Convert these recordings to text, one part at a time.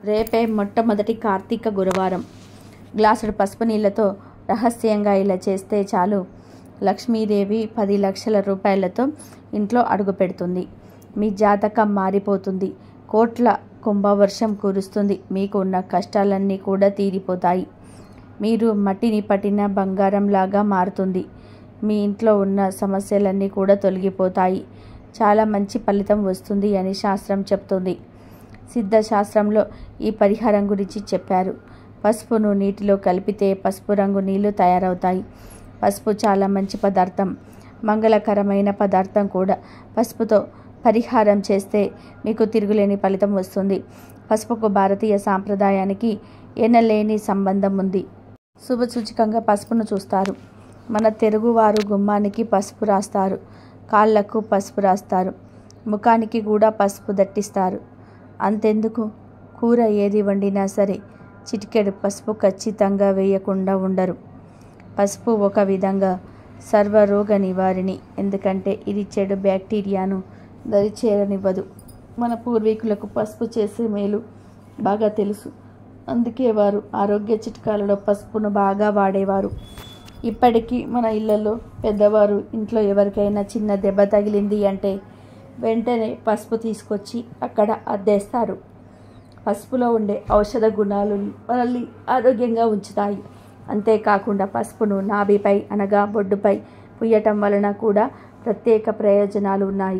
రేపే మొట్టమొదటి కార్తీక గురువారం గ్లాసుడు పసుపు నీళ్ళతో రహస్యంగా ఇలా చేస్తే చాలు లక్ష్మీదేవి పది లక్షల రూపాయలతో ఇంట్లో అడుగు పెడుతుంది మీ జాతకం మారిపోతుంది కోట్ల కుంభవర్షం కురుస్తుంది మీకు ఉన్న కష్టాలన్నీ కూడా తీరిపోతాయి మీరు మట్టిని పట్టిన బంగారంలాగా మారుతుంది మీ ఇంట్లో ఉన్న సమస్యలన్నీ కూడా తొలగిపోతాయి చాలా మంచి ఫలితం వస్తుంది అని శాస్త్రం చెప్తుంది సిద్ధశాస్త్రంలో ఈ పరిహారం గురించి చెప్పారు పసుపును నీటిలో కలిపితే పసుపు రంగు నీళ్లు తయారవుతాయి పసుపు చాలా మంచి పదార్థం మంగళకరమైన పదార్థం కూడా పసుపుతో పరిహారం చేస్తే మీకు తిరుగులేని ఫలితం వస్తుంది పసుపుకు భారతీయ సాంప్రదాయానికి ఎనలేని సంబంధం ఉంది శుభసూచకంగా పసుపును చూస్తారు మన తెలుగువారు గుమ్మానికి పసుపు రాస్తారు కాళ్ళకు పసుపు రాస్తారు ముఖానికి కూడా పసుపు దట్టిస్తారు అంతెందుకు కూర ఏది వండినా సరే చిటికెడు పసుపు ఖచ్చితంగా వేయకుండా ఉండరు పసుపు ఒక విధంగా సర్వరోగ నివారిణి ఎందుకంటే ఇది చెడు బ్యాక్టీరియాను దరిచేరనివ్వదు మన పూర్వీకులకు పసుపు చేసే మేలు బాగా తెలుసు అందుకే వారు ఆరోగ్య చిట్కాలలో పసుపును బాగా వాడేవారు ఇప్పటికీ మన ఇళ్లలో పెద్దవారు ఇంట్లో ఎవరికైనా చిన్న దెబ్బ తగిలింది అంటే వెంటనే పసుపు తీసుకొచ్చి అక్కడ అద్దేస్తారు పసుపులో ఉండే ఔషధ గుణాలు మనల్ని ఆరోగ్యంగా ఉంచుతాయి అంతేకాకుండా పసుపును నాభిపై అనగా బొడ్డుపై పుయ్యటం వలన కూడా ప్రత్యేక ప్రయోజనాలు ఉన్నాయి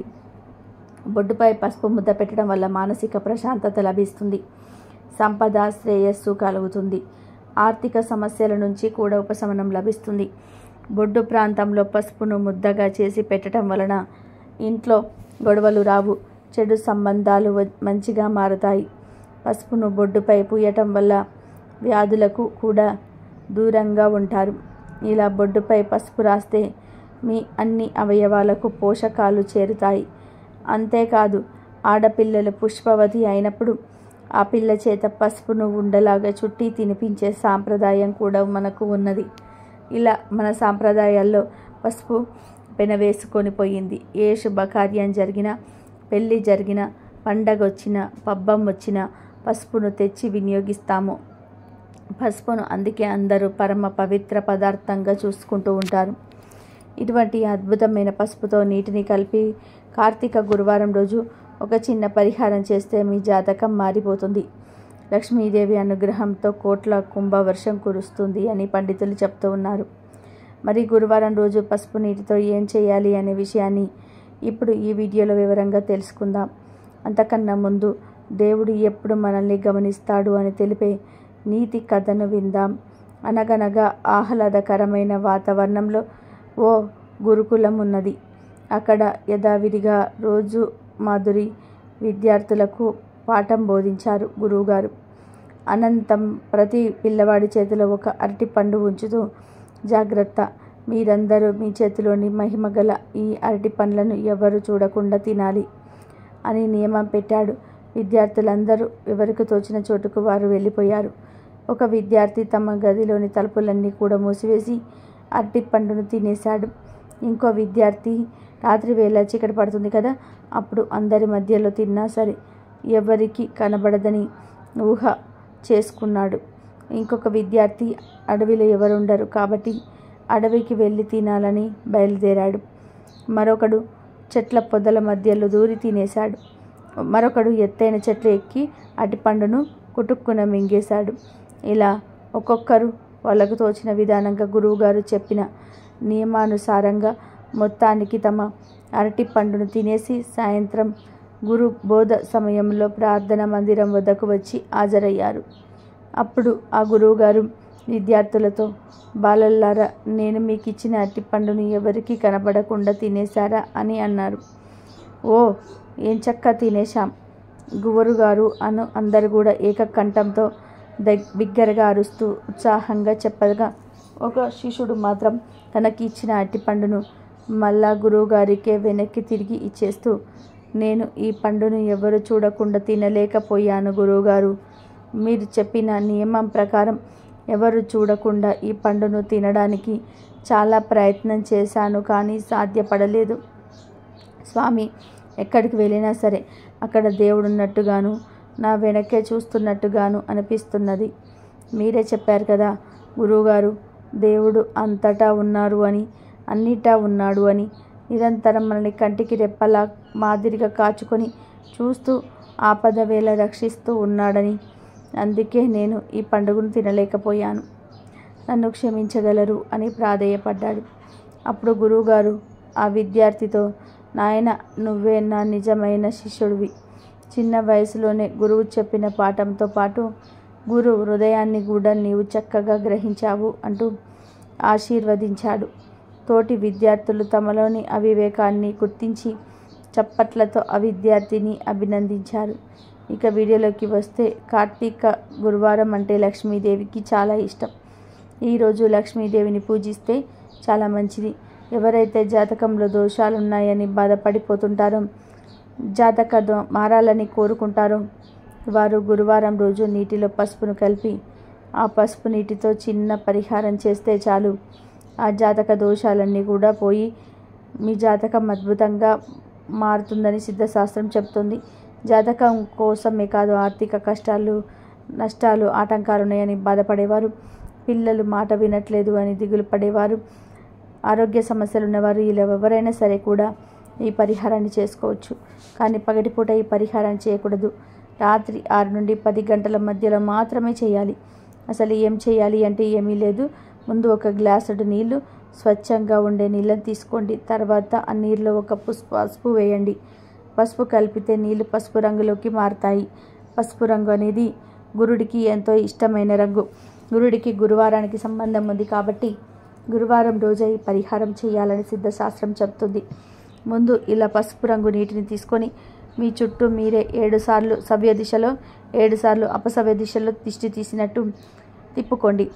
బొడ్డుపై పసుపు ముద్ద పెట్టడం వల్ల మానసిక ప్రశాంతత లభిస్తుంది సంపద శ్రేయస్సు కలుగుతుంది ఆర్థిక సమస్యల నుంచి కూడా ఉపశమనం లభిస్తుంది బొడ్డు ప్రాంతంలో పసుపును ముద్దగా చేసి పెట్టడం వలన ఇంట్లో గొడవలు రావు చెడు సంబంధాలు వ- మంచిగా మారుతాయి పసుపును బొడ్డుపై పూయటం వల్ల వ్యాధులకు కూడా దూరంగా ఉంటారు ఇలా బొడ్డుపై పసుపు రాస్తే మీ అన్ని అవయవాలకు పోషకాలు చేరుతాయి అంతేకాదు ఆడపిల్లలు పుష్పవతి అయినప్పుడు ఆ పిల్ల చేత పసుపును ఉండలాగా చుట్టి తినిపించే సాంప్రదాయం కూడా మనకు ఉన్నది ఇలా మన సాంప్రదాయాల్లో పసుపు పెనవేసుకొని పోయింది ఏ శుభకార్యం జరిగినా పెళ్ళి జరిగినా పండగ వచ్చినా పబ్బం వచ్చినా పసుపును తెచ్చి వినియోగిస్తాము పసుపును అందుకే అందరూ పరమ పవిత్ర పదార్థంగా చూసుకుంటూ ఉంటారు ఇటువంటి అద్భుతమైన పసుపుతో నీటిని కలిపి కార్తీక గురువారం రోజు ఒక చిన్న పరిహారం చేస్తే మీ జాతకం మారిపోతుంది లక్ష్మీదేవి అనుగ్రహంతో కోట్ల కుంభవర్షం కురుస్తుంది అని పండితులు చెప్తూ ఉన్నారు మరి గురువారం రోజు పసుపు నీటితో ఏం చేయాలి అనే విషయాన్ని ఇప్పుడు ఈ వీడియోలో వివరంగా తెలుసుకుందాం అంతకన్నా ముందు దేవుడు ఎప్పుడు మనల్ని గమనిస్తాడు అని తెలిపే నీతి కథను విందాం అనగనగా ఆహ్లాదకరమైన వాతావరణంలో ఓ గురుకులం ఉన్నది అక్కడ యథావిధిగా రోజు మాధురి విద్యార్థులకు పాఠం బోధించారు గురువుగారు అనంతం ప్రతి పిల్లవాడి చేతిలో ఒక అరటి పండు ఉంచుతూ జాగ్రత్త మీరందరూ మీ చేతిలోని మహిమగల ఈ అరటి పండ్లను ఎవరు చూడకుండా తినాలి అని నియమం పెట్టాడు విద్యార్థులందరూ ఎవరికి తోచిన చోటుకు వారు వెళ్ళిపోయారు ఒక విద్యార్థి తమ గదిలోని తలుపులన్నీ కూడా మూసివేసి అరటి పండును తినేశాడు ఇంకో విద్యార్థి రాత్రి వేళ చీకటి పడుతుంది కదా అప్పుడు అందరి మధ్యలో తిన్నా సరే ఎవరికి కనబడదని ఊహ చేసుకున్నాడు ఇంకొక విద్యార్థి అడవిలో ఎవరుండరు కాబట్టి అడవికి వెళ్ళి తినాలని బయలుదేరాడు మరొకడు చెట్ల పొదల మధ్యలో దూరి తినేశాడు మరొకడు ఎత్తైన చెట్లు ఎక్కి అటిపండును కుటుక్కున మింగేశాడు ఇలా ఒక్కొక్కరు వాళ్ళకు తోచిన విధానంగా గురువుగారు చెప్పిన నియమానుసారంగా మొత్తానికి తమ అరటి పండును తినేసి సాయంత్రం గురు బోధ సమయంలో ప్రార్థన మందిరం వద్దకు వచ్చి హాజరయ్యారు అప్పుడు ఆ గురువుగారు విద్యార్థులతో బాలల్లారా నేను మీకు ఇచ్చిన అరటి పండును ఎవరికి కనబడకుండా తినేశారా అని అన్నారు ఓ ఏం చక్క తినేశాం గువరు గారు అను అందరు కూడా ఏకకంఠంతో దగ్ బిగ్గరగా అరుస్తూ ఉత్సాహంగా చెప్పగా ఒక శిష్యుడు మాత్రం తనకి ఇచ్చిన అట్టి పండును మళ్ళా గురువుగారికే వెనక్కి తిరిగి ఇచ్చేస్తూ నేను ఈ పండును ఎవరు చూడకుండా తినలేకపోయాను గురువుగారు మీరు చెప్పిన నియమం ప్రకారం ఎవరు చూడకుండా ఈ పండును తినడానికి చాలా ప్రయత్నం చేశాను కానీ సాధ్యపడలేదు స్వామి ఎక్కడికి వెళ్ళినా సరే అక్కడ దేవుడు ఉన్నట్టుగాను నా వెనకే చూస్తున్నట్టుగాను అనిపిస్తున్నది మీరే చెప్పారు కదా గురువుగారు దేవుడు అంతటా ఉన్నారు అని అన్నిటా ఉన్నాడు అని నిరంతరం మనల్ని కంటికి రెప్పలా మాదిరిగా కాచుకొని చూస్తూ ఆపద వేళ రక్షిస్తూ ఉన్నాడని అందుకే నేను ఈ పండుగను తినలేకపోయాను నన్ను క్షమించగలరు అని ప్రాధేయపడ్డాడు అప్పుడు గురువుగారు ఆ విద్యార్థితో నాయన నువ్వే నా నిజమైన శిష్యుడివి చిన్న వయసులోనే గురువు చెప్పిన పాఠంతో పాటు గురు హృదయాన్ని కూడా నీవు చక్కగా గ్రహించావు అంటూ ఆశీర్వదించాడు తోటి విద్యార్థులు తమలోని అవివేకాన్ని గుర్తించి చప్పట్లతో ఆ విద్యార్థిని అభినందించారు ఇక వీడియోలోకి వస్తే కార్తీక గురువారం అంటే లక్ష్మీదేవికి చాలా ఇష్టం ఈరోజు లక్ష్మీదేవిని పూజిస్తే చాలా మంచిది ఎవరైతే జాతకంలో దోషాలు ఉన్నాయని బాధపడిపోతుంటారో జాతక దో మారాలని కోరుకుంటారో వారు గురువారం రోజు నీటిలో పసుపును కలిపి ఆ పసుపు నీటితో చిన్న పరిహారం చేస్తే చాలు ఆ జాతక దోషాలన్నీ కూడా పోయి మీ జాతకం అద్భుతంగా మారుతుందని సిద్ధశాస్త్రం చెప్తుంది జాతకం కోసమే కాదు ఆర్థిక కష్టాలు నష్టాలు ఆటంకాలు ఉన్నాయని బాధపడేవారు పిల్లలు మాట వినట్లేదు అని దిగులు పడేవారు ఆరోగ్య సమస్యలు ఉన్నవారు ఇలా ఎవరైనా సరే కూడా ఈ పరిహారాన్ని చేసుకోవచ్చు కానీ పగటిపూట ఈ పరిహారాన్ని చేయకూడదు రాత్రి ఆరు నుండి పది గంటల మధ్యలో మాత్రమే చేయాలి అసలు ఏం చేయాలి అంటే ఏమీ లేదు ముందు ఒక గ్లాసుడు నీళ్లు స్వచ్ఛంగా ఉండే నీళ్ళని తీసుకోండి తర్వాత ఆ నీళ్ళలో ఒక పుష్ప పసుపు వేయండి పసుపు కలిపితే నీళ్లు పసుపు రంగులోకి మారుతాయి పసుపు రంగు అనేది గురుడికి ఎంతో ఇష్టమైన రంగు గురుడికి గురువారానికి సంబంధం ఉంది కాబట్టి గురువారం రోజే ఈ పరిహారం చేయాలని సిద్ధశాస్త్రం చెప్తుంది ముందు ఇలా పసుపు రంగు నీటిని తీసుకొని మీ చుట్టూ మీరే ఏడు సార్లు సవ్య దిశలో ఏడు సార్లు అపసవ్య దిశలో దిష్టి తీసినట్టు తిప్పుకోండి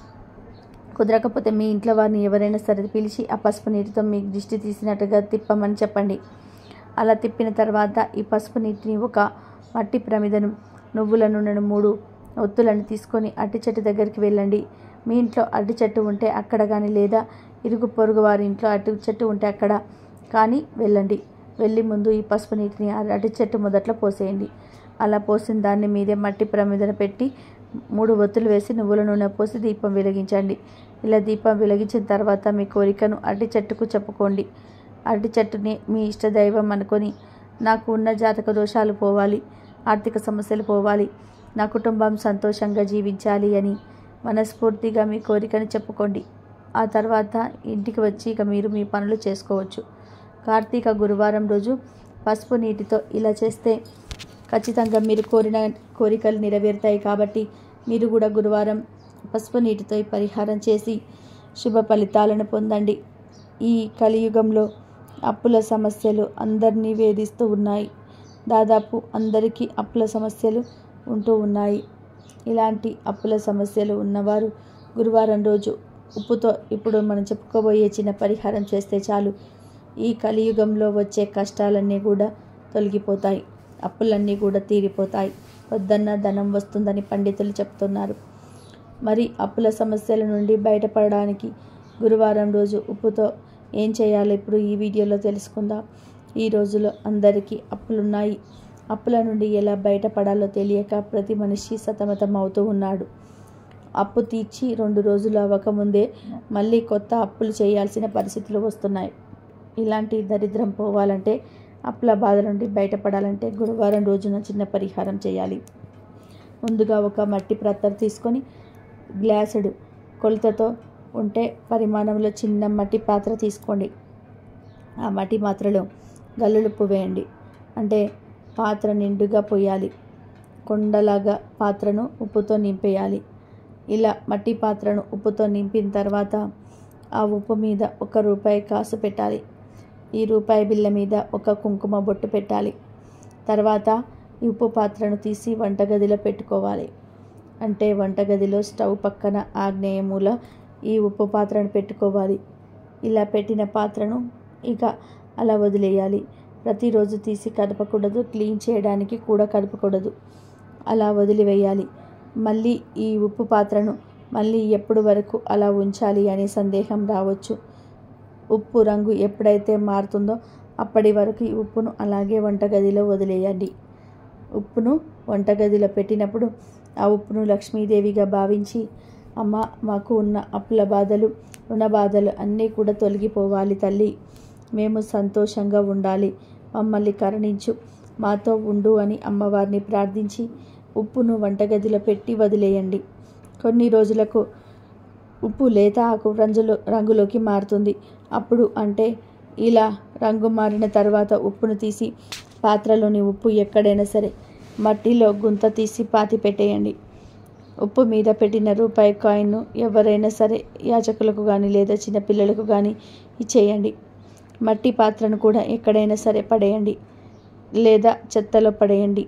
కుదరకపోతే మీ ఇంట్లో వారిని ఎవరైనా సరే పిలిచి ఆ పసుపు నీటితో మీకు దిష్టి తీసినట్టుగా తిప్పమని చెప్పండి అలా తిప్పిన తర్వాత ఈ పసుపు నీటిని ఒక మట్టి ప్రమిదను నువ్వుల నూనెను మూడు ఒత్తులను తీసుకొని అరటి చెట్టు దగ్గరికి వెళ్ళండి మీ ఇంట్లో అరటి చెట్టు ఉంటే అక్కడ కానీ లేదా ఇరుగు పొరుగు వారి ఇంట్లో అరటి చెట్టు ఉంటే అక్కడ కానీ వెళ్ళండి వెళ్ళి ముందు ఈ పసుపు నీటిని ఆ అరటి చెట్టు మొదట్లో పోసేయండి అలా పోసిన దాన్ని మీదే మట్టి ప్రమిదన పెట్టి మూడు ఒత్తులు వేసి నువ్వుల నూనె పోసి దీపం వెలిగించండి ఇలా దీపం వెలిగించిన తర్వాత మీ కోరికను అరటి చెట్టుకు చెప్పుకోండి అరటి చెట్టుని మీ ఇష్టదైవం అనుకొని నాకు ఉన్న జాతక దోషాలు పోవాలి ఆర్థిక సమస్యలు పోవాలి నా కుటుంబం సంతోషంగా జీవించాలి అని మనస్ఫూర్తిగా మీ కోరికను చెప్పుకోండి ఆ తర్వాత ఇంటికి వచ్చి ఇక మీరు మీ పనులు చేసుకోవచ్చు కార్తీక గురువారం రోజు పసుపు నీటితో ఇలా చేస్తే ఖచ్చితంగా మీరు కోరిన కోరికలు నెరవేరుతాయి కాబట్టి మీరు కూడా గురువారం పసుపు నీటితో ఈ పరిహారం చేసి శుభ ఫలితాలను పొందండి ఈ కలియుగంలో అప్పుల సమస్యలు అందరినీ వేధిస్తూ ఉన్నాయి దాదాపు అందరికీ అప్పుల సమస్యలు ఉంటూ ఉన్నాయి ఇలాంటి అప్పుల సమస్యలు ఉన్నవారు గురువారం రోజు ఉప్పుతో ఇప్పుడు మనం చెప్పుకోబోయే చిన్న పరిహారం చేస్తే చాలు ఈ కలియుగంలో వచ్చే కష్టాలన్నీ కూడా తొలగిపోతాయి అప్పులన్నీ కూడా తీరిపోతాయి వద్దన్న ధనం వస్తుందని పండితులు చెప్తున్నారు మరి అప్పుల సమస్యల నుండి బయటపడడానికి గురువారం రోజు ఉప్పుతో ఏం చేయాలో ఇప్పుడు ఈ వీడియోలో తెలుసుకుందాం ఈ రోజులో అందరికీ అప్పులున్నాయి అప్పుల నుండి ఎలా బయటపడాలో తెలియక ప్రతి మనిషి సతమతం అవుతూ ఉన్నాడు అప్పు తీర్చి రెండు రోజులు అవ్వకముందే మళ్ళీ కొత్త అప్పులు చేయాల్సిన పరిస్థితులు వస్తున్నాయి ఇలాంటి దరిద్రం పోవాలంటే అప్పుల బాధ నుండి బయటపడాలంటే గురువారం రోజున చిన్న పరిహారం చేయాలి ముందుగా ఒక మట్టి పాత్ర తీసుకొని గ్లాసుడు కొలతతో ఉంటే పరిమాణంలో చిన్న మట్టి పాత్ర తీసుకోండి ఆ మట్టి పాత్రలో గల్లులుప్పు వేయండి అంటే పాత్ర నిండుగా పోయాలి కొండలాగా పాత్రను ఉప్పుతో నింపేయాలి ఇలా మట్టి పాత్రను ఉప్పుతో నింపిన తర్వాత ఆ ఉప్పు మీద ఒక రూపాయి కాసు పెట్టాలి ఈ రూపాయి బిళ్ళ మీద ఒక కుంకుమ బొట్టు పెట్టాలి తర్వాత ఈ ఉప్పు పాత్రను తీసి వంటగదిలో పెట్టుకోవాలి అంటే వంటగదిలో స్టవ్ పక్కన ఆగ్నేయ మూల ఈ ఉప్పు పాత్రను పెట్టుకోవాలి ఇలా పెట్టిన పాత్రను ఇక అలా వదిలేయాలి ప్రతిరోజు తీసి కదపకూడదు క్లీన్ చేయడానికి కూడా కదపకూడదు అలా వదిలివేయాలి మళ్ళీ ఈ ఉప్పు పాత్రను మళ్ళీ ఎప్పుడు వరకు అలా ఉంచాలి అనే సందేహం రావచ్చు ఉప్పు రంగు ఎప్పుడైతే మారుతుందో అప్పటి వరకు ఈ ఉప్పును అలాగే వంటగదిలో వదిలేయండి ఉప్పును వంటగదిలో పెట్టినప్పుడు ఆ ఉప్పును లక్ష్మీదేవిగా భావించి అమ్మ మాకు ఉన్న అప్పుల బాధలు రుణ బాధలు అన్నీ కూడా తొలగిపోవాలి తల్లి మేము సంతోషంగా ఉండాలి మమ్మల్ని కరుణించు మాతో ఉండు అని అమ్మవారిని ప్రార్థించి ఉప్పును వంటగదిలో పెట్టి వదిలేయండి కొన్ని రోజులకు ఉప్పు లేత ఆకు రంజులో రంగులోకి మారుతుంది అప్పుడు అంటే ఇలా రంగు మారిన తర్వాత ఉప్పును తీసి పాత్రలోని ఉప్పు ఎక్కడైనా సరే మట్టిలో గుంత తీసి పాతి పెట్టేయండి ఉప్పు మీద పెట్టిన రూపాయి కాయిన్ను ఎవరైనా సరే యాచకులకు కానీ లేదా చిన్నపిల్లలకు కానీ ఇచ్చేయండి మట్టి పాత్రను కూడా ఎక్కడైనా సరే పడేయండి లేదా చెత్తలో పడేయండి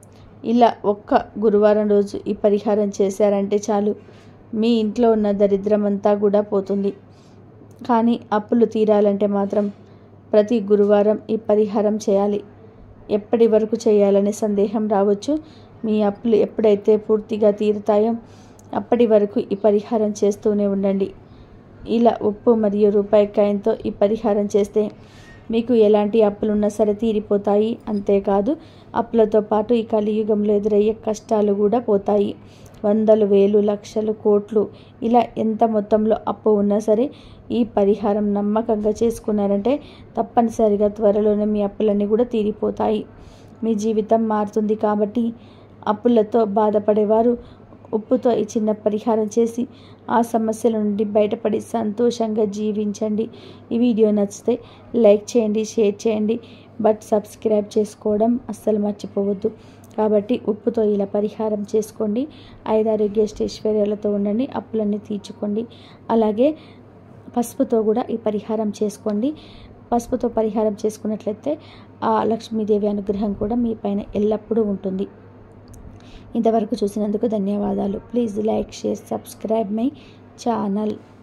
ఇలా ఒక్క గురువారం రోజు ఈ పరిహారం చేశారంటే చాలు మీ ఇంట్లో ఉన్న దరిద్రం అంతా కూడా పోతుంది కానీ అప్పులు తీరాలంటే మాత్రం ప్రతి గురువారం ఈ పరిహారం చేయాలి ఎప్పటి వరకు చేయాలనే సందేహం రావచ్చు మీ అప్పులు ఎప్పుడైతే పూర్తిగా తీరుతాయో అప్పటి వరకు ఈ పరిహారం చేస్తూనే ఉండండి ఇలా ఉప్పు మరియు రూపాయి కాయంతో ఈ పరిహారం చేస్తే మీకు ఎలాంటి అప్పులున్నా సరే తీరిపోతాయి అంతేకాదు అప్పులతో పాటు ఈ కలియుగంలో ఎదురయ్యే కష్టాలు కూడా పోతాయి వందలు వేలు లక్షలు కోట్లు ఇలా ఎంత మొత్తంలో అప్పు ఉన్నా సరే ఈ పరిహారం నమ్మకంగా చేసుకున్నారంటే తప్పనిసరిగా త్వరలోనే మీ అప్పులన్నీ కూడా తీరిపోతాయి మీ జీవితం మారుతుంది కాబట్టి అప్పులతో బాధపడేవారు ఉప్పుతో ఈ చిన్న పరిహారం చేసి ఆ సమస్యల నుండి బయటపడి సంతోషంగా జీవించండి ఈ వీడియో నచ్చితే లైక్ చేయండి షేర్ చేయండి బట్ సబ్స్క్రైబ్ చేసుకోవడం అస్సలు మర్చిపోవద్దు కాబట్టి ఉప్పుతో ఇలా పరిహారం చేసుకోండి ఐదారోగ్య ఐశ్వర్యాలతో ఉండండి అప్పులన్నీ తీర్చుకోండి అలాగే పసుపుతో కూడా ఈ పరిహారం చేసుకోండి పసుపుతో పరిహారం చేసుకున్నట్లయితే ఆ లక్ష్మీదేవి అనుగ్రహం కూడా మీ పైన ఎల్లప్పుడూ ఉంటుంది ఇంతవరకు చూసినందుకు ధన్యవాదాలు please like share subscribe my channel